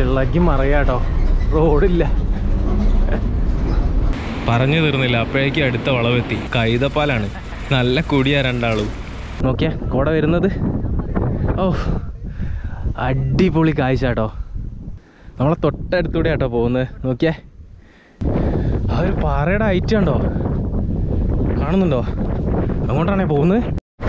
ഇളകി മറയാട്ടോ റോഡില്ല പറഞ്ഞു തീർന്നില്ല അപ്പോഴേക്കും അടുത്ത വളവെത്തി കൈതപ്പാലാണ് നല്ല കുടിയാ രണ്ടാളും നോക്കിയാ കോട വരുന്നത് ഓ അടിപൊളി കാഴ്ച കേട്ടോ നമ്മളെ തൊട്ടടുത്തൂടെ കേട്ടോ പോകുന്നത് നോക്കിയേ ആ ഒരു പാറയുടെ ഹൈറ്റ് കണ്ടോ കാണുന്നുണ്ടോ അങ്ങോട്ടാണേ പോകുന്നത്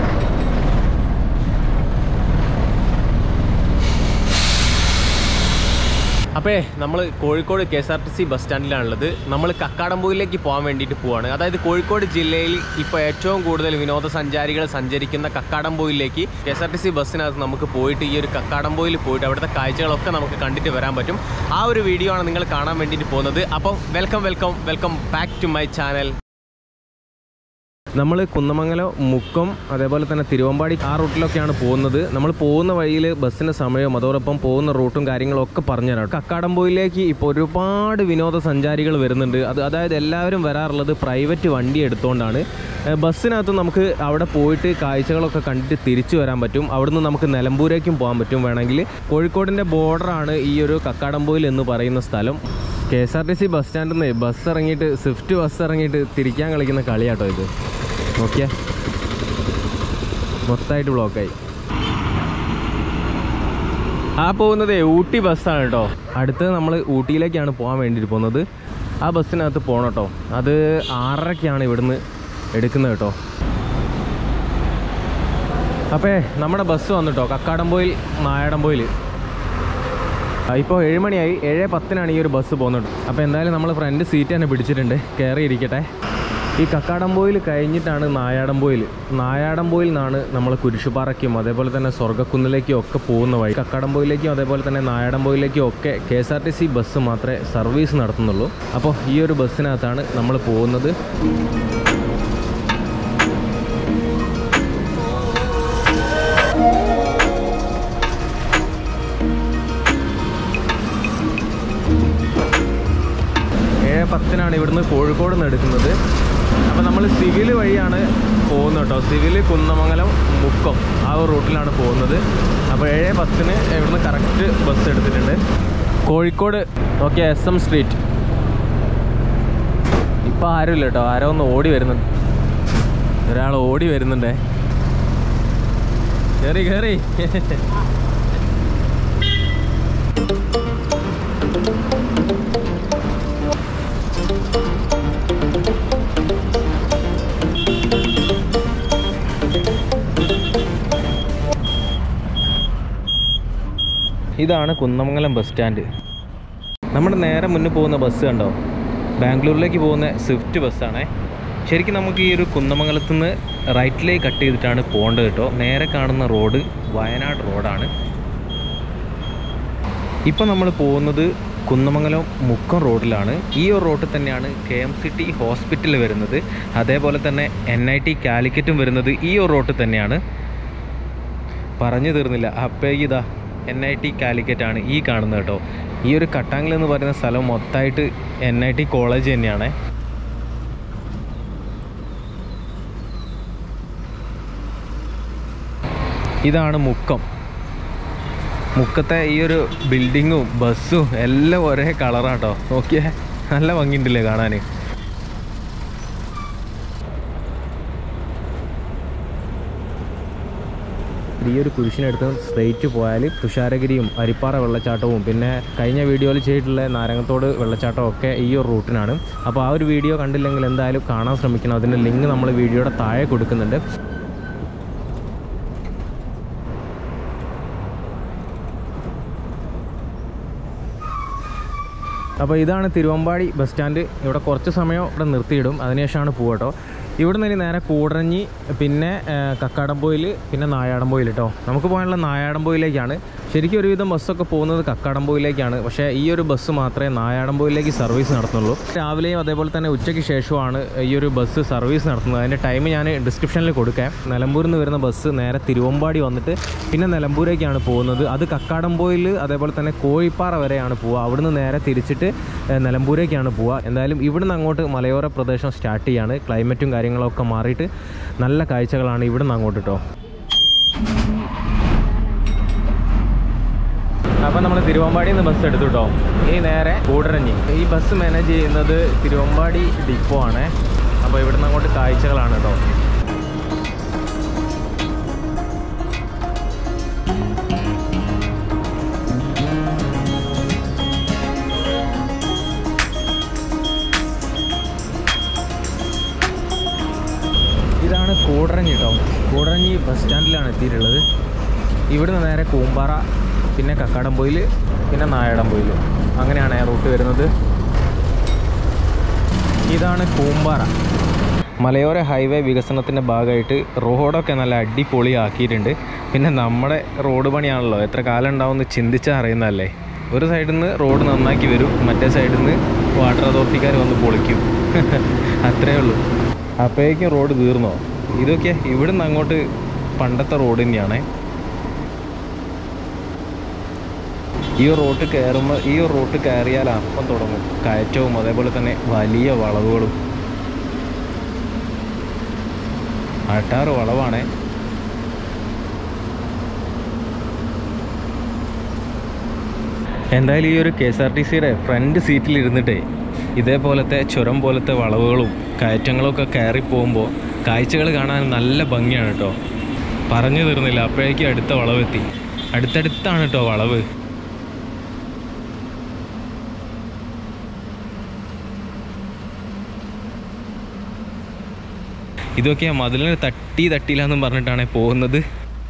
അപ്പോഴേ നമ്മൾ Kozhikode K S R T C bus സ്റ്റാൻഡിലാണുള്ളത് നമ്മൾ കക്കാടംപൊയിലേക്ക് പോകാൻ വേണ്ടിയിട്ട് പോവാണ് അതായത് കോഴിക്കോട് ജില്ലയിൽ ഇപ്പോൾ ഏറ്റവും കൂടുതൽ വിനോദസഞ്ചാരികൾ സഞ്ചരിക്കുന്ന കക്കാടംപൊയിലേക്ക് K S R T C ബസ്സിനകത്ത് നമുക്ക് പോയിട്ട് ഈ ഒരു കക്കാടംപൊയിൽ പോയിട്ട് അവിടുത്തെ കാഴ്ചകളൊക്കെ നമുക്ക് കണ്ടിട്ട് വരാൻ പറ്റും ആ ഒരു വീഡിയോ ആണ് നിങ്ങൾ കാണാൻ വേണ്ടിയിട്ട് പോകുന്നത് അപ്പം welcome welcome welcome back to my channel നമ്മൾ കുന്നമംഗലം മുക്കം അതേപോലെ തന്നെ തിരുവമ്പാടി ആ റൂട്ടിലൊക്കെയാണ് പോകുന്നത് നമ്മൾ പോകുന്ന വഴിയിൽ ബസ്സിൻ്റെ സമയവും അതോടൊപ്പം പോകുന്ന റൂട്ടും കാര്യങ്ങളും ഒക്കെ പറഞ്ഞുതരാം കക്കാടംപോയിലേക്ക് ഇപ്പോൾ ഒരുപാട് വിനോദസഞ്ചാരികൾ വരുന്നുണ്ട് അത് അതായത് എല്ലാവരും വരാറുള്ളത് പ്രൈവറ്റ് വണ്ടി എടുത്തുകൊണ്ടാണ് ഏഹ് ബസ്സിനകത്ത് നമുക്ക് അവിടെ പോയിട്ട് കാഴ്ചകളൊക്കെ കണ്ടിട്ട് തിരിച്ചു വരാൻ പറ്റും അവിടുന്ന് നമുക്ക് നിലമ്പൂരേക്കും പോകാൻ പറ്റും വേണമെങ്കിൽ കോഴിക്കോടിൻ്റെ ബോർഡറാണ് ഈ ഒരു കക്കാടംപോയിൽ എന്ന് പറയുന്ന സ്ഥലം K S R T C bus സ്റ്റാൻഡിൽ നിന്ന് ബസ് ഇറങ്ങിയിട്ട് സ്വിഫ്റ്റ് ബസ് ഇറങ്ങിയിട്ട് തിരിക്കാൻ കളിക്കുന്ന കളിയാട്ടോ ഇത് നോക്കിയേ മൊത്തമായിട്ട് ബ്ലോക്കായി ആ പോകുന്നത് ഊട്ടി ബസ്സാണ് കേട്ടോ അടുത്ത് നമ്മൾ ഊട്ടിയിലേക്കാണ് പോകാൻ വേണ്ടിയിട്ട് പോകുന്നത് ആ ബസ്സിനകത്ത് പോകണം കേട്ടോ അത് ആറരയ്ക്കാണ് ഇവിടുന്ന് എടുക്കുന്നത് കേട്ടോ അപ്പേ നമ്മുടെ ബസ് വന്നിട്ടോ കക്കാടംപോയിൽ നായടംപോയിൽ ഇപ്പോൾ ഏഴ് മണിയായി ഏഴ് പത്തിനാണ് ഈ ഒരു ബസ് പോകുന്നത് അപ്പോൾ എന്തായാലും നമ്മൾ ഫ്രണ്ട് സീറ്റ് തന്നെ പിടിച്ചിട്ടുണ്ട് കയറി ഇരിക്കട്ടെ ഈ കക്കാടംപോയിൽ കഴിഞ്ഞിട്ടാണ് നായാടംപോയിൽ നായാടംപോയിൽ നിന്നാണ് നമ്മൾ കുരിശുപാറയ്ക്കും അതേപോലെ തന്നെ സ്വർഗ്ഗക്കുന്നിലേക്കും ഒക്കെ പോകുന്ന വഴി കക്കാടംപോയിലേക്കും അതേപോലെ തന്നെ നായാടംപോയിലേക്കും ഒക്കെ K S R T C bus മാത്രമേ സർവീസ് നടത്തുന്നുള്ളൂ അപ്പോൾ ഈ ഒരു ബസ്സിനകത്താണ് നമ്മൾ പോകുന്നത് ഏഴ് പത്തിനാണ് ഇവിടുന്ന് കോഴിക്കോട് നിന്ന് എടുക്കുന്നത് അപ്പോൾ നമ്മൾ സിവിൽ വഴിയാണ് പോകുന്നത് കേട്ടോ സിവിൽ കുന്നമംഗലം മുക്കം ആ ഒരു റൂട്ടിലാണ് പോകുന്നത് അപ്പോൾ ഏഴ് പത്തിന് ഇവിടുന്ന് കറക്റ്റ് ബസ് എടുത്തിട്ടുണ്ട് Kozhikode okay S M street ഇപ്പോൾ ആരുമില്ല കേട്ടോ ആരോ ഒന്ന് ഓടി വരുന്നുണ്ട് ഒരാൾ ഓടി വരുന്നുണ്ടേ കയറി കയറി ഇതാണ് കുന്നമംഗലം ബസ് സ്റ്റാൻഡ് നമ്മുടെ നേരെ മുന്നിൽ പോകുന്ന ബസ് കണ്ടോ ബാംഗ്ലൂരിലേക്ക് പോകുന്ന സ്വിഫ്റ്റ് ബസ്സാണേ ശരിക്കും നമുക്ക് ഈ ഒരു കുന്നമംഗലത്ത് നിന്ന് റൈറ്റിലേക്ക് കട്ട് ചെയ്തിട്ടാണ് പോകേണ്ടത് കേട്ടോ നേരെ കാണുന്ന റോഡ് വയനാട് റോഡാണ് ഇപ്പോൾ നമ്മൾ പോകുന്നത് കുന്നമംഗലം മുക്കം റോഡിലാണ് ഈ ഒരു റോഡിൽ തന്നെയാണ് K M C T hospital വരുന്നത് അതേപോലെ തന്നെ എൻ ഐ ടി കാലിക്കറ്റും വരുന്നത് ഈ ഒരു റോഡിൽ തന്നെയാണ് പറഞ്ഞു തീർന്നില്ല അപ്പോഴേക്ക് ഇതാ എൻ ഐ ടി കാലിക്കറ്റ് ആണ് ഈ കാണുന്നത് കേട്ടോ ഈ ഒരു കട്ടാങ്ങിൽ എന്ന് പറയുന്ന സ്ഥലം മൊത്തമായിട്ട് എൻ ഐ ടി കോളേജ് തന്നെയാണ് ഇതാണ് മുക്കം മുക്കത്തെ ഈ ഒരു ബിൽഡിങ്ങും ബസ്സും എല്ലാം ഒരേ കളറാട്ടോ നോക്കിയേ നല്ല ഭംഗിയുണ്ടല്ലേ കാണാൻ ഈ ഒരു കുരിശിനടുത്ത് സ്ട്രെയിറ്റ് പോയാൽ തുഷാരഗിരിയും അരിപ്പാറ വെള്ളച്ചാട്ടവും പിന്നെ കഴിഞ്ഞ വീഡിയോയിൽ ചെയ്തിട്ടുള്ള നാരങ്ങത്തോട് വെള്ളച്ചാട്ടവും ഒക്കെ ഈ ഒരു റൂട്ടിനാണ് അപ്പോൾ ആ ഒരു വീഡിയോ കണ്ടില്ലെങ്കിൽ എന്തായാലും കാണാൻ ശ്രമിക്കണം അതിൻ്റെ ലിങ്ക് നമ്മൾ വീഡിയോയുടെ താഴെ കൊടുക്കുന്നുണ്ട് അപ്പോൾ ഇതാണ് തിരുവമ്പാടി ബസ് സ്റ്റാൻഡ് ഇവിടെ കുറച്ച് സമയം ഇവിടെ നിർത്തിയിടും അതിനുശേഷമാണ് പോകട്ടോ ഇവിടെ നിന്ന് ഇനി നേരെ കൂടരഞ്ഞി പിന്നെ ആ, കക്കാടംപോയിൽ പിന്നെ നായാടംപോയിൽ കേട്ടോ നമുക്ക് പോകാനുള്ള നായാടംപോയിലേക്കാണ് ശരിക്കും ഒരുവിധം ബസ്സൊക്കെ പോകുന്നത് കക്കാടംപോയിലേക്കാണ് പക്ഷേ ഈ ഒരു ബസ് മാത്രമേ നായാടംപോയിലേക്ക് സർവീസ് നടത്തുന്നുള്ളൂ രാവിലെയും അതേപോലെ തന്നെ ഉച്ചയ്ക്ക് ശേഷമാണ് ഈ ഒരു ബസ് സർവീസ് നടത്തുന്നത് അതിൻ്റെ ടൈം ഞാൻ ഡിസ്ക്രിപ്ഷനിൽ കൊടുക്കാം നിലമ്പൂരിൽ നിന്ന് വരുന്ന ബസ് നേരെ തിരുവമ്പാടി വന്നിട്ട് പിന്നെ നിലമ്പൂരേക്കാണ് പോകുന്നത് അത് കക്കാടംപോയിൽ അതേപോലെ തന്നെ കോഴിപ്പാറ വരെയാണ് പോവുക അവിടുന്ന് നേരെ തിരിച്ചിട്ട് ഏഹ്, നിലമ്പൂരേക്കാണ് പോവുക എന്തായാലും ഇവിടുന്ന് അങ്ങോട്ട് മലയോര പ്രദേശം സ്റ്റാർട്ട് ചെയ്യാണ് ക്ലൈമറ്റും കാര്യങ്ങളൊക്കെ മാറിയിട്ട് നല്ല കാഴ്ചകളാണ് ഇവിടുന്ന് അങ്ങോട്ട് കേട്ടോ അപ്പോൾ നമ്മൾ തിരുവമ്പാടിയിൽ നിന്ന് ബസ് എടുത്തു കേട്ടോ ഇനി നേരെ കൂടരഞ്ഞി ഈ ബസ് മാനേജ് ചെയ്യുന്നത് തിരുവമ്പാടി ഡിപ്പോ ആണ് അപ്പോൾ ഇവിടുന്ന് അങ്ങോട്ട് കാഴ്ചകളാണ് കേട്ടോ ഇതാണ് കൂടരഞ്ഞി കേട്ടോ കൂടരഞ്ഞി ബസ് സ്റ്റാൻഡിലാണ് എത്തിയിട്ടുള്ളത് ഇവിടുന്ന് നേരെ കൂമ്പാറ പിന്നെ കക്കാടംപൊയിൽ പിന്നെ നായടംപൊയിൽ അങ്ങനെയാണ് റൂട്ട് വരുന്നത് ഇതാണ് കൂമ്പാറ മലയോര ഹൈവേ വികസനത്തിൻ്റെ ഭാഗമായിട്ട് റോഡൊക്കെ നല്ല അടിപൊളിയാക്കിയിട്ടുണ്ട് പിന്നെ നമ്മുടെ റോഡ് പണിയാണല്ലോ എത്ര കാലം ഉണ്ടാവുമെന്ന് ചിന്തിച്ചാൽ അറിയുന്നതല്ലേ ഒരു സൈഡിൽ നിന്ന് റോഡ് നന്നാക്കി വരും മറ്റേ സൈഡിൽ നിന്ന് വാട്ടർ അതോറിറ്റിക്കാർ വന്ന് പൊളിക്കും അത്രേ ഉള്ളൂ അപ്പോഴേക്കും റോഡ് തീർന്നോ ഇതൊക്കെ ഇവിടുന്ന് അങ്ങോട്ട് പണ്ടത്തെ റോഡ് തന്നെയാണേ ഈ റോട്ട് കയറുമ്പോൾ ഈ റോട്ട് കയറിയാൽ അപ്പം തുടങ്ങും കയറ്റവും അതേപോലെ തന്നെ വലിയ വളവുകളും അട്ടാറ് വളവാണേ എന്തായാലും ഈ ഒരു കെ എസ് ആർ ടി സിയുടെ ഫ്രണ്ട് സീറ്റിൽ ഇരുന്നിട്ടേ ഇതേപോലത്തെ ചുരം പോലത്തെ വളവുകളും കയറ്റങ്ങളൊക്കെ കയറി പോകുമ്പോൾ കാഴ്ചകൾ കാണാൻ നല്ല ഭംഗിയാണ് കേട്ടോ പറഞ്ഞു തീർന്നില്ല അപ്പോഴേക്കും അടുത്ത വളവെത്തി അടുത്തടുത്താണ് കേട്ടോ വളവ് ഇതൊക്കെയാ മതിലിന് തട്ടി തട്ടിയില്ലാന്നും പറഞ്ഞിട്ടാണ് പോകുന്നത്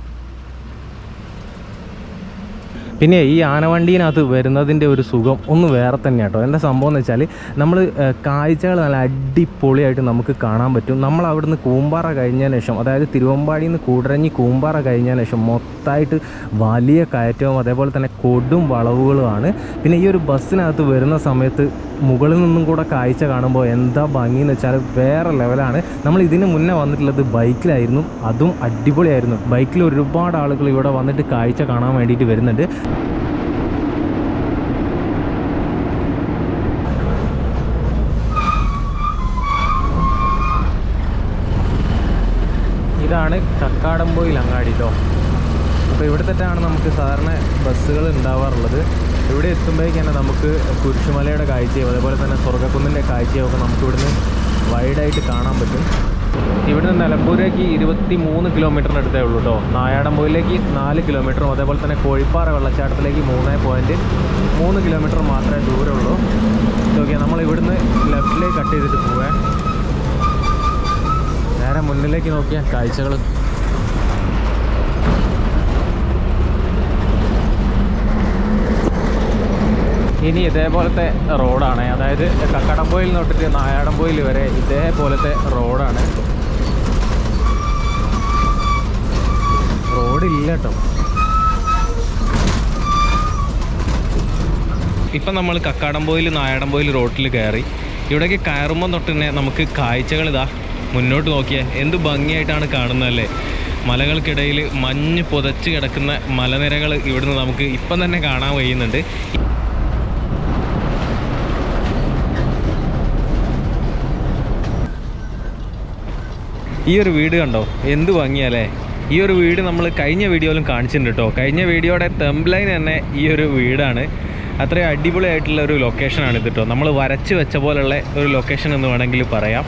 പിന്നെ ഈ ആനവണ്ടീനകത്ത് വരുന്നതിൻ്റെ ഒരു സുഖം ഒന്ന് വേറെ തന്നെ കേട്ടോ എന്താ സംഭവം എന്ന് വെച്ചാൽ നമ്മൾ കാഴ്ചകൾ നല്ല അടിപൊളിയായിട്ട് നമുക്ക് കാണാൻ പറ്റും നമ്മൾ അവിടുന്ന് കൂമ്പാറ കഴിഞ്ഞതിന് ശേഷം അതായത് തിരുവമ്പാടിയിൽ നിന്ന് കൂടരഞ്ഞി കൂമ്പാറ കഴിഞ്ഞതിന് ശേഷം മൊത്തമായിട്ട് വലിയ കയറ്റവും അതേപോലെ തന്നെ കൊടും വളവുകളുമാണ് പിന്നെ ഈ ഒരു ബസ്സിനകത്ത് വരുന്ന സമയത്ത് മുകളിൽ നിന്നും കൂടെ കാഴ്ച കാണുമ്പോൾ എന്താ ഭംഗി എന്ന് വെച്ചാൽ വേറെ ലെവലാണ് നമ്മൾ ഇതിന് മുന്നേ വന്നിട്ടുള്ളത് ബൈക്കിലായിരുന്നു അതും അടിപൊളിയായിരുന്നു ബൈക്കിൽ ഒരുപാട് ആളുകൾ ഇവിടെ വന്നിട്ട് കാഴ്ച കാണാൻ വേണ്ടിയിട്ട് വരുന്നുണ്ട് ഇതാണ് കക്കാടംപോയിൽ അങ്ങാടി കേട്ടോ അപ്പോൾ ഇവിടുത്തെറ്റാണ് നമുക്ക് സാധാരണ ബസ്സുകൾ ഉണ്ടാവാറുള്ളത് ഇവിടെ എത്തുമ്പോഴേക്ക് തന്നെ നമുക്ക് കുരിശുമലയുടെ കാഴ്ചയും അതേപോലെ തന്നെ സ്വർഗ്ഗക്കുന്നിൻ്റെ കാഴ്ചയും ഒക്കെ നമുക്ക് ഇവിടുന്ന് വൈഡായിട്ട് കാണാൻ പറ്റും ഇവിടുന്ന് നിലമ്പൂരേക്ക് ഇരുപത്തി മൂന്ന് കിലോമീറ്ററിന് അടുത്തേ ഉള്ളൂ കേട്ടോ നായാടംപോയിലേക്ക് നാല് കിലോമീറ്ററും അതേപോലെ തന്നെ കോഴിപ്പാറ വെള്ളച്ചാട്ടത്തിലേക്ക് മൂന്ന് പോയിൻറ്റ് മൂന്ന് കിലോമീറ്റർ മാത്രമേ ദൂരമുള്ളൂ ഓക്കെ നമ്മൾ ഇവിടുന്ന് ലെഫ്റ്റിലേക്ക് കട്ട് ചെയ്തിട്ട് പോവേ നേരെ മുന്നിലേക്ക് നോക്കിയാൽ കാഴ്ചകൾ ഇനി ഇതേപോലത്തെ റോഡാണ് അതായത് കക്കടംപോയിൽ തൊട്ടിട്ട് നായാടംപോയിൽ വരെ ഇതേപോലത്തെ റോഡാണ് റോഡില്ല കേട്ടോ ഇപ്പം നമ്മൾ കക്കാടംപോയിൽ നായാടംപോയിൽ റോട്ടിൽ കയറി ഇവിടേക്ക് കയറുമ്പോൾ തൊട്ട് തന്നെ നമുക്ക് കാഴ്ചകൾ ഇതാ മുന്നോട്ട് നോക്കിയാൽ എന്ത് ഭംഗിയായിട്ടാണ് കാണുന്നതല്ലേ മലകൾക്കിടയിൽ മഞ്ഞ് പുതച്ച് കിടക്കുന്ന മലനിരകൾ ഇവിടുന്ന് നമുക്ക് ഇപ്പം തന്നെ കാണാൻ കഴിയുന്നുണ്ട് ഈ ഒരു വീട് കണ്ടോ എന്ത് ഭംഗിയല്ലേ ഈ ഒരു വീട് നമ്മൾ കഴിഞ്ഞ വീഡിയോയിലും കാണിച്ചിട്ടുണ്ട് കേട്ടോ കഴിഞ്ഞ വീഡിയോയുടെ തെംപ്ലൈൻ തന്നെ ഈ ഒരു വീടാണ് അത്രയും അടിപൊളിയായിട്ടുള്ള ഒരു ലൊക്കേഷനാണ് ഇത് കേട്ടോ നമ്മൾ വരച്ച് വെച്ച പോലുള്ള ഒരു ലൊക്കേഷൻ എന്ന് വേണമെങ്കിൽ പറയാം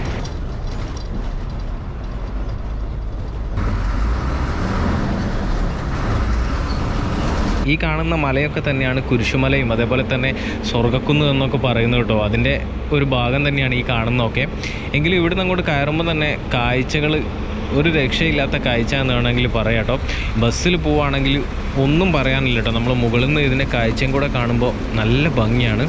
ഈ കാണുന്ന മലയൊക്കെ തന്നെയാണ് കുരിശുമലയും അതേപോലെ തന്നെ സ്വർഗ്ഗക്കുന്ന് എന്നൊക്കെ പറയുന്നത് കേട്ടോ അതിൻ്റെ ഒരു ഭാഗം തന്നെയാണ് ഈ കാണുന്നതൊക്കെ എങ്കിലും ഇവിടുന്ന് അങ്ങോട്ട് കയറുമ്പോൾ തന്നെ കാഴ്ചകൾ ഒരു രക്ഷയില്ലാത്ത കാഴ്ച എന്ന് വേണമെങ്കിൽ പറയാം കേട്ടോ ബസ്സിൽ പോവുകയാണെങ്കിൽ ഒന്നും പറയാനില്ല കേട്ടോ നമ്മൾ മുകളിൽ നിന്ന് ഇതിൻ്റെ കാഴ്ചയും കൂടെ കാണുമ്പോൾ നല്ല ഭംഗിയാണ്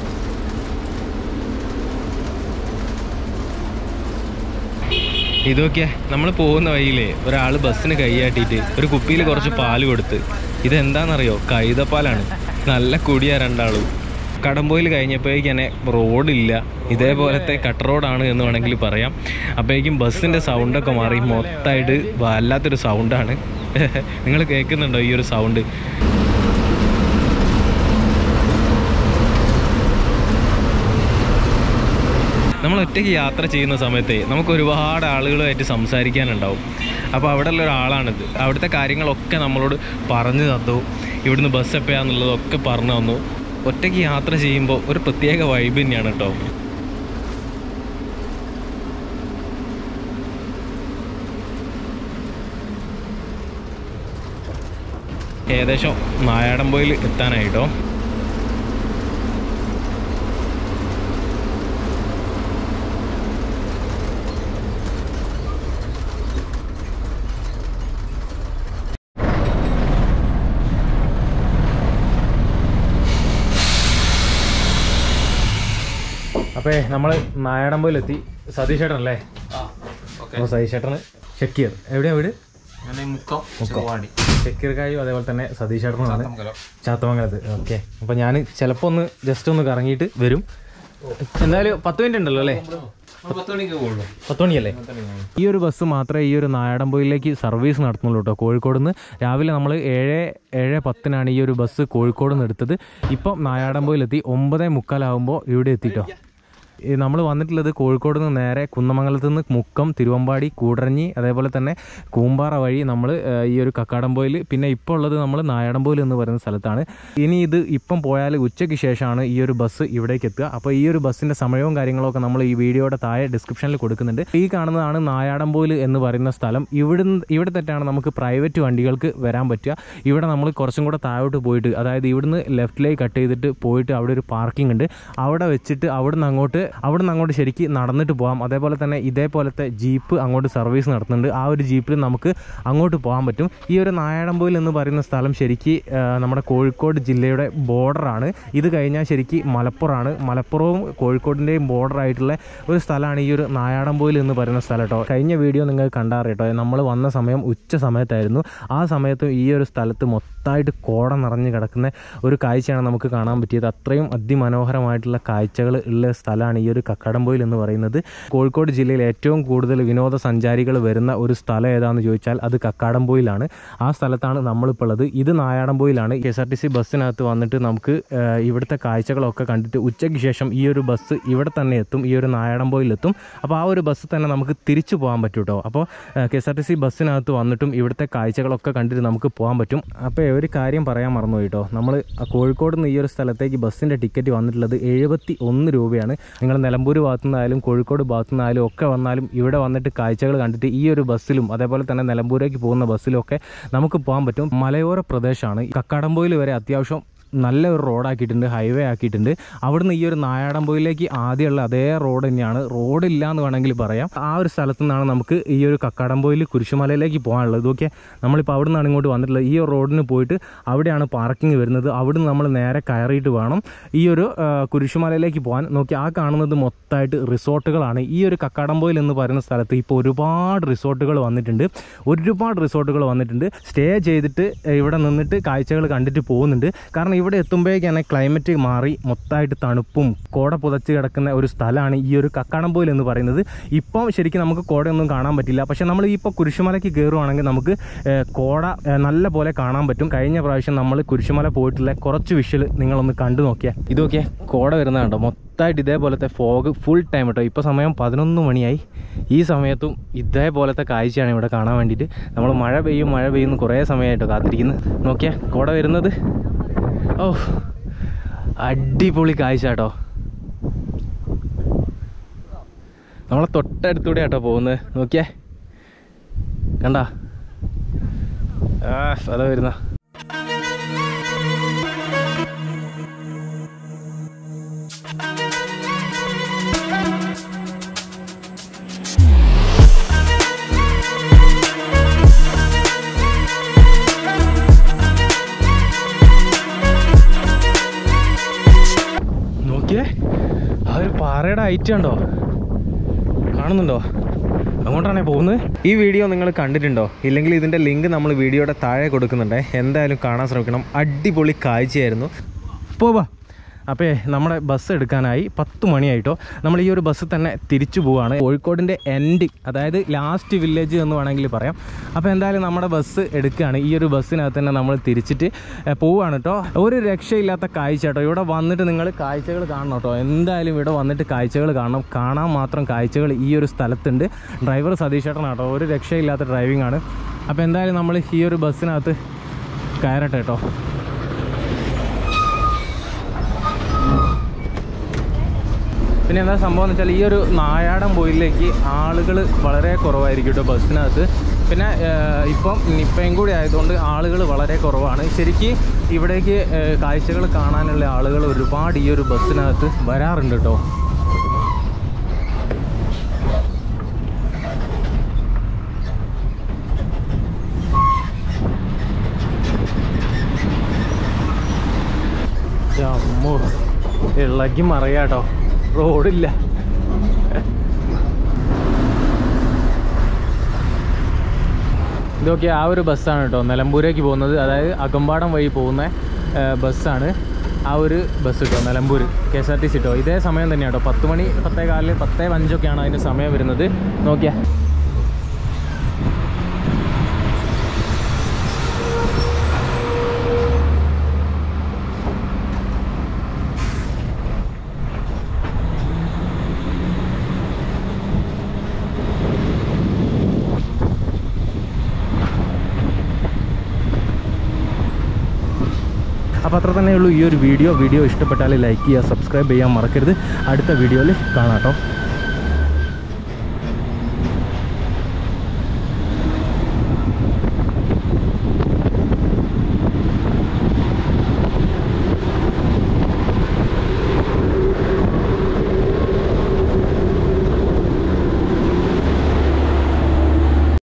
ഇതൊക്കെ നമ്മൾ പോകുന്ന വഴിയിലേ ഒരാൾ ബസ്സിന് കൈയാട്ടിയിട്ട് ഒരു കുപ്പിയിൽ കുറച്ച് പാല് കൊടുത്ത് ഇതെന്താണെന്നറിയോ കൈതപ്പാലാണ് നല്ല കുടിയാ രണ്ടാളും കടമ്പോയിൽ കഴിഞ്ഞപ്പോഴേക്കും തന്നെ റോഡില്ല ഇതേപോലത്തെ കട്ട് റോഡാണ് എന്ന് വേണമെങ്കിൽ പറയാം അപ്പോഴേക്കും ബസ്സിൻ്റെ സൗണ്ടൊക്കെ മാറി മൊത്തമായിട്ട് വല്ലാത്തൊരു സൗണ്ടാണ് നിങ്ങൾ കേൾക്കുന്നുണ്ടോ ഈ ഒരു സൗണ്ട് നമ്മൾ ഒറ്റയ്ക്ക് യാത്ര ചെയ്യുന്ന സമയത്ത് നമുക്ക് ഒരുപാട് ആളുകളുമായിട്ട് സംസാരിക്കാനുണ്ടാവും അപ്പോൾ അവിടെ ഉള്ള ഒരാളാണിത് അവിടുത്തെ കാര്യങ്ങളൊക്കെ നമ്മളോട് പറഞ്ഞു തന്നു ഇവിടുന്ന് ബസ് എപ്പോഴാന്നുള്ളതൊക്കെ പറഞ്ഞു തന്നു ഒറ്റയ്ക്ക് യാത്ര ചെയ്യുമ്പോൾ ഒരു പ്രത്യേക വൈബ് തന്നെയാണ് കേട്ടോ ഏകദേശം നായാടംപോയിൽ എത്താനായിട്ടോ അപ്പേ നമ്മൾ നായാടമ്പോയിലെത്തി സതീഷ് ചേട്ടൻ അല്ലേ അപ്പോൾ സതീഷ് ചേട്ടന് ഷക്കീർ എവിടെയാ വീട് മുക്കം മുക്കം. ഷക്കീർ കായും അതേപോലെ തന്നെ സതീഷ് ചേട്ടനാണ് ചാത്തമംഗലത്ത് ഓക്കെ അപ്പോൾ ഞാൻ ചിലപ്പോൾ ഒന്ന് ജസ്റ്റ് ഒന്ന് കറങ്ങിയിട്ട് വരും എന്തായാലും പത്ത് മിനിറ്റ് ഉണ്ടല്ലോ അല്ലേ പത്ത് മണിക്ക് പോകുള്ളൂ പത്ത് മണിയല്ലേ ഈ ഒരു ബസ് മാത്രമേ ഈ ഒരു നായാടമ്പൊയിലേക്ക് സർവീസ് നടത്തുന്നുള്ളൂ കേട്ടോ കോഴിക്കോട് നിന്ന് രാവിലെ നമ്മൾ ഏഴ് ഏഴ് പത്തിനാണ് ഈ ഒരു ബസ് കോഴിക്കോട് നിന്ന് എടുത്തത് ഇപ്പം നായാടമ്പൊയിലെത്തി ഒമ്പതേ മുക്കാലാവുമ്പോൾ ഇവിടെ എത്തിട്ടോ നമ്മൾ വന്നിട്ടുള്ളത് കോഴിക്കോട് നിന്ന് നേരെ കുന്നമംഗലത്ത് നിന്ന് മുക്കം തിരുവമ്പാടി കൂടരഞ്ഞി അതേപോലെ തന്നെ കൂമ്പാറ വഴി നമ്മൾ ഈ ഒരു കക്കാടംപോയിൽ പിന്നെ ഇപ്പോൾ ഉള്ളത് നമ്മൾ നായാടംപോയിൽ എന്ന് പറയുന്ന സ്ഥലത്താണ് ഇനി ഇത് ഇപ്പം പോയാൽ ഉച്ചയ്ക്ക് ശേഷമാണ് ഈ ഒരു ബസ് ഇവിടേക്ക് എത്തുക അപ്പോൾ ഈ ഒരു ബസ്സിൻ്റെ സമയവും കാര്യങ്ങളൊക്കെ നമ്മൾ ഈ വീഡിയോയുടെ താഴെ ഡിസ്ക്രിപ്ഷനിൽ കൊടുക്കുന്നുണ്ട് ഈ കാണുന്നതാണ് നായാടംപോയിൽ എന്ന് പറയുന്ന സ്ഥലം ഇവിടുന്ന് ഇവിടെ തെറ്റാണ് നമുക്ക് പ്രൈവറ്റ് വണ്ടികൾക്ക് വരാൻ പറ്റുക ഇവിടെ നമ്മൾ കുറച്ചും കൂടെ താഴോട്ട് പോയിട്ട് അതായത് ഇവിടുന്ന് ലെഫ്റ്റിലേക്ക് കട്ട് ചെയ്തിട്ട് പോയിട്ട് അവിടെ ഒരു പാർക്കിംഗ് ഉണ്ട് അവിടെ വെച്ചിട്ട് അവിടുന്ന് അങ്ങോട്ട് അവിടുന്ന് അങ്ങോട്ട് ശരിക്ക് നടന്നിട്ട് പോകാം അതേപോലെ തന്നെ ഇതേപോലത്തെ ജീപ്പ് അങ്ങോട്ട് സർവീസ് നടത്തുന്നുണ്ട് ആ ഒരു ജീപ്പിൽ നമുക്ക് അങ്ങോട്ട് പോകാൻ പറ്റും ഈ ഒരു നായാടമ്പോയിൽ എന്ന് പറയുന്ന സ്ഥലം ശരിക്ക് ആ, നമ്മുടെ കോഴിക്കോട് ജില്ലയുടെ ബോർഡറാണ് ഇത് കഴിഞ്ഞാൽ ശരിക്ക് മലപ്പുറമാണ് മലപ്പുറവും കോഴിക്കോടിൻ്റെയും ബോർഡർ ആയിട്ടുള്ള ഒരു സ്ഥലമാണ് ഈ ഒരു നായാടമ്പോയിൽ എന്ന് പറയുന്ന സ്ഥലം കേട്ടോ കഴിഞ്ഞ വീഡിയോ നിങ്ങൾ കണ്ടാറിട്ടോ നമ്മൾ വന്ന സമയം ഉച്ച സമയത്തായിരുന്നു ആ സമയത്ത് ഈ ഒരു സ്ഥലത്ത് മൊത്തമായിട്ട് കോട നിറഞ്ഞ് കിടക്കുന്ന ഒരു കാഴ്ചയാണ് നമുക്ക് കാണാൻ പറ്റിയത് അത്രയും അതിമനോഹരമായിട്ടുള്ള കാഴ്ചകൾ ഉള്ള സ്ഥലമാണ് ഈ ഒരു കക്കടംപോയിൽ എന്ന് പറയുന്നത് കോഴിക്കോട് ജില്ലയിൽ ഏറ്റവും കൂടുതൽ വിനോദസഞ്ചാരികൾ വരുന്ന ഒരു സ്ഥലം ഏതാണെന്ന് ചോദിച്ചാൽ അത് കക്കാടംപോയിലാണ് ആ സ്ഥലത്താണ് നമ്മളിപ്പോൾ ഉള്ളത് ഇത് നായാടംപോയിലാണ് K S R T C ബസ്സിനകത്ത് വന്നിട്ട് നമുക്ക് ആ, ഇവിടുത്തെ കാഴ്ചകളൊക്കെ കണ്ടിട്ട് ഉച്ചയ്ക്ക് ശേഷം ഈ ഒരു ബസ് ഇവിടെ തന്നെ എത്തും ഈ ഒരു നായാടംപോയിലെത്തും അപ്പോൾ ആ ഒരു ബസ് തന്നെ നമുക്ക് തിരിച്ചു പോകാൻ പറ്റും കേട്ടോ അപ്പോൾ K S R T C ബസ്സിനകത്ത് വന്നിട്ടും ഇവിടുത്തെ കാഴ്ചകളൊക്കെ കണ്ടിട്ട് നമുക്ക് പോകാൻ പറ്റും അപ്പോൾ ഒരു കാര്യം പറയാൻ മറന്നു കേട്ടോ നമ്മൾ കോഴിക്കോട് നിന്ന് ഈ ഒരു സ്ഥലത്തേക്ക് ബസ്സിൻ്റെ ടിക്കറ്റ് വന്നിട്ടുള്ളത് എഴുപത്തി ഒന്ന് രൂപയാണ് നിങ്ങൾ നിലമ്പൂർ ഭാഗത്തു നിന്നായാലും കോഴിക്കോട് ഭാഗത്തു നിന്നായാലും ഒക്കെ വന്നാലും ഇവിടെ വന്നിട്ട് കാഴ്ചകൾ കണ്ടിട്ട് ഈ ഒരു ബസ്സിലും അതേപോലെ തന്നെ നിലമ്പൂരേക്ക് പോകുന്ന ബസ്സിലും ഒക്കെ നമുക്ക് പോകാൻ പറ്റും മലയോര പ്രദേശമാണ് കക്കാടംപോയിൽ വരെ അത്യാവശ്യം നല്ല ഒരു റോഡാക്കിയിട്ടുണ്ട് ഹൈവേ ആക്കിയിട്ടുണ്ട് അവിടുന്ന് ഈ ഒരു നായാടംപോയിലേക്ക് ആദ്യമുള്ള അതേ റോഡ് തന്നെയാണ് റോഡില്ല എന്ന് വേണമെങ്കിൽ പറയാം ആ ഒരു സ്ഥലത്തു നിന്നാണ് നമുക്ക് ഈ ഒരു കക്കാടംപോയിൽ കുരിശുമലയിലേക്ക് പോകാനുള്ളത് ഓക്കെ നമ്മളിപ്പോൾ അവിടെ നിന്നാണ് ഇങ്ങോട്ട് വന്നിട്ടുള്ളത് ഈ ഒരു റോഡിന് പോയിട്ട് അവിടെയാണ് പാർക്കിംഗ് വരുന്നത് അവിടുന്ന് നമ്മൾ നേരെ കയറിയിട്ട് വേണം ഈ ഒരു ആ, കുരിശുമലയിലേക്ക് പോകാൻ നോക്കി ആ കാണുന്നത് മൊത്തമായിട്ട് റിസോർട്ടുകളാണ് ഈ ഒരു കക്കാടംപോയിൽ എന്ന് പറയുന്ന സ്ഥലത്ത് ഇപ്പോൾ ഒരുപാട് റിസോർട്ടുകൾ വന്നിട്ടുണ്ട് ഒരുപാട് റിസോർട്ടുകൾ വന്നിട്ടുണ്ട് സ്റ്റേ ചെയ്തിട്ട് ഇവിടെ നിന്നിട്ട് കാഴ്ചകൾ കണ്ടിട്ട് പോകുന്നുണ്ട് കാരണം ഇവിടെ എത്തുമ്പോഴേക്കാണ് ക്ലൈമറ്റ് മാറി മൊത്തമായിട്ട് തണുപ്പും കോട പുതച്ച് കിടക്കുന്ന ഒരു സ്ഥലമാണ് ഈ ഒരു കക്കാടംപോയിൽ എന്ന് പറയുന്നത് ഇപ്പം ശരിക്കും നമുക്ക് കോടയൊന്നും കാണാൻ പറ്റില്ല പക്ഷെ നമ്മൾ ഇപ്പോൾ കുരിശുമലയ്ക്ക് കയറുവാണെങ്കിൽ നമുക്ക് ഏഹ്, കോട ഏഹ്, നല്ല പോലെ കാണാൻ പറ്റും കഴിഞ്ഞ പ്രാവശ്യം നമ്മൾ കുരിശുമല പോയിട്ടുള്ള കുറച്ച് വിഷ്വൽ നിങ്ങളൊന്ന് കണ്ടു നോക്കിയാൽ ഇത് നോക്കിയാൽ കോട വരുന്നത് കണ്ടോ മൊത്തമായിട്ട് ഇതേപോലത്തെ ഫോഗ് ഫുൾ ടൈം കേട്ടോ ഇപ്പോൾ സമയം പതിനൊന്ന് മണിയായി ഈ സമയത്തും ഇതേപോലത്തെ കാഴ്ചയാണ് ഇവിടെ കാണാൻ വേണ്ടിയിട്ട് നമ്മൾ മഴ പെയ്യും മഴ പെയ്യുന്നു കുറേ സമയമായിട്ടോ കാത്തിരിക്കുന്നത് നോക്കിയാൽ കോട വരുന്നത് ഓ അടിപൊളി കാഴ്ച കേട്ടോ നമ്മളെ തൊട്ടടുത്തൂടെ കേട്ടോ പോകുന്നത് നോക്കിയേ കണ്ട ആ സ്ഥലം വരുന്ന നോക്കിയേ ആ ഒരു പാറയുടെ ഹൈറ്റ് കണ്ടോ കാണുന്നുണ്ടോ അങ്ങോട്ടാണേ പോകുന്നത് ഈ വീഡിയോ നിങ്ങൾ കണ്ടിട്ടുണ്ടോ ഇല്ലെങ്കിൽ ഇതിൻ്റെ ലിങ്ക് നമ്മൾ വീഡിയോയുടെ താഴെ കൊടുക്കുന്നുണ്ടേ എന്തായാലും കാണാൻ ശ്രമിക്കണം അടിപൊളി കാഴ്ചയായിരുന്നു പോവാ അപ്പോൾ നമ്മുടെ ബസ് എടുക്കാനായി പത്ത് മണിയായിട്ടോ നമ്മൾ ഈ ഒരു ബസ് തന്നെ തിരിച്ചു പോവാണ് കോഴിക്കോടിൻ്റെ എൻഡ് അതായത് ലാസ്റ്റ് വില്ലേജ് എന്ന് വേണമെങ്കിൽ പറയാം അപ്പോൾ എന്തായാലും നമ്മുടെ ബസ് എടുക്കുകയാണ് ഈ ഒരു ബസ്സിനകത്ത് തന്നെ നമ്മൾ തിരിച്ചിട്ട് ഏ, പോവുകയാണ് കേട്ടോ ഒരു രക്ഷയില്ലാത്ത കാഴ്ച കേട്ടോ ഇവിടെ വന്നിട്ട് നിങ്ങൾ കാഴ്ചകൾ കാണണം കേട്ടോ എന്തായാലും ഇവിടെ വന്നിട്ട് കാഴ്ചകൾ കാണണം കാണാൻ മാത്രം കാഴ്ചകൾ ഈ ഒരു സ്ഥലത്തുണ്ട് ഡ്രൈവർ സതീഷ് ചേട്ടനാണ് കേട്ടോ ഒരു രക്ഷയില്ലാത്ത ഡ്രൈവിംഗ് ആണ് അപ്പോൾ എന്തായാലും നമ്മൾ ഈ ഒരു ബസ്സിനകത്ത് കയറട്ടെ കേട്ടോ പിന്നെ എന്താ സംഭവം എന്ന് വെച്ചാൽ ഈ ഒരു നായാടൻ പോയിലേക്ക് ആളുകൾ വളരെ കുറവായിരിക്കും കേട്ടോ ബസ്സിനകത്ത് പിന്നെ ഏഹ്, ഇപ്പം നിപ്പയും കൂടി ആയതുകൊണ്ട് ആളുകൾ വളരെ കുറവാണ് ശരിക്ക് ഇവിടേക്ക് ഏഹ്, കാഴ്ചകൾ കാണാനുള്ള ആളുകൾ ഒരുപാട് ഈ ഒരു ബസ്സിനകത്ത് വരാറുണ്ട് കേട്ടോ അമ്മോ ഇളകി മറിയാട്ടോ റോഡില്ല ഇതൊക്കെ ആ ഒരു ബസ്സാണ് കേട്ടോ നിലമ്പൂരേക്ക് പോകുന്നത് അതായത് അകമ്പാടം വഴി പോകുന്ന ഏ, ബസ്സാണ് ആ ഒരു ബസ് കേട്ടോ Nilambur K S R T C കേട്ടോ ഇതേ സമയം തന്നെയാണ് കേട്ടോ പത്ത് മണി പത്തേ കാലിൽ പത്തേ അഞ്ചൊക്കെയാണ് അതിൻ്റെ സമയം വരുന്നത് നോക്കിയാ അപ്പോൾ അത്ര തന്നെയുള്ളൂ ഈ ഒരു വീഡിയോ വീഡിയോ ഇഷ്ടപ്പെട്ടാൽ ലൈക്ക് ചെയ്യുക സബ്സ്ക്രൈബ് ചെയ്യാൻ മറക്കരുത് അടുത്ത വീഡിയോയിൽ കാണാം കേട്ടോ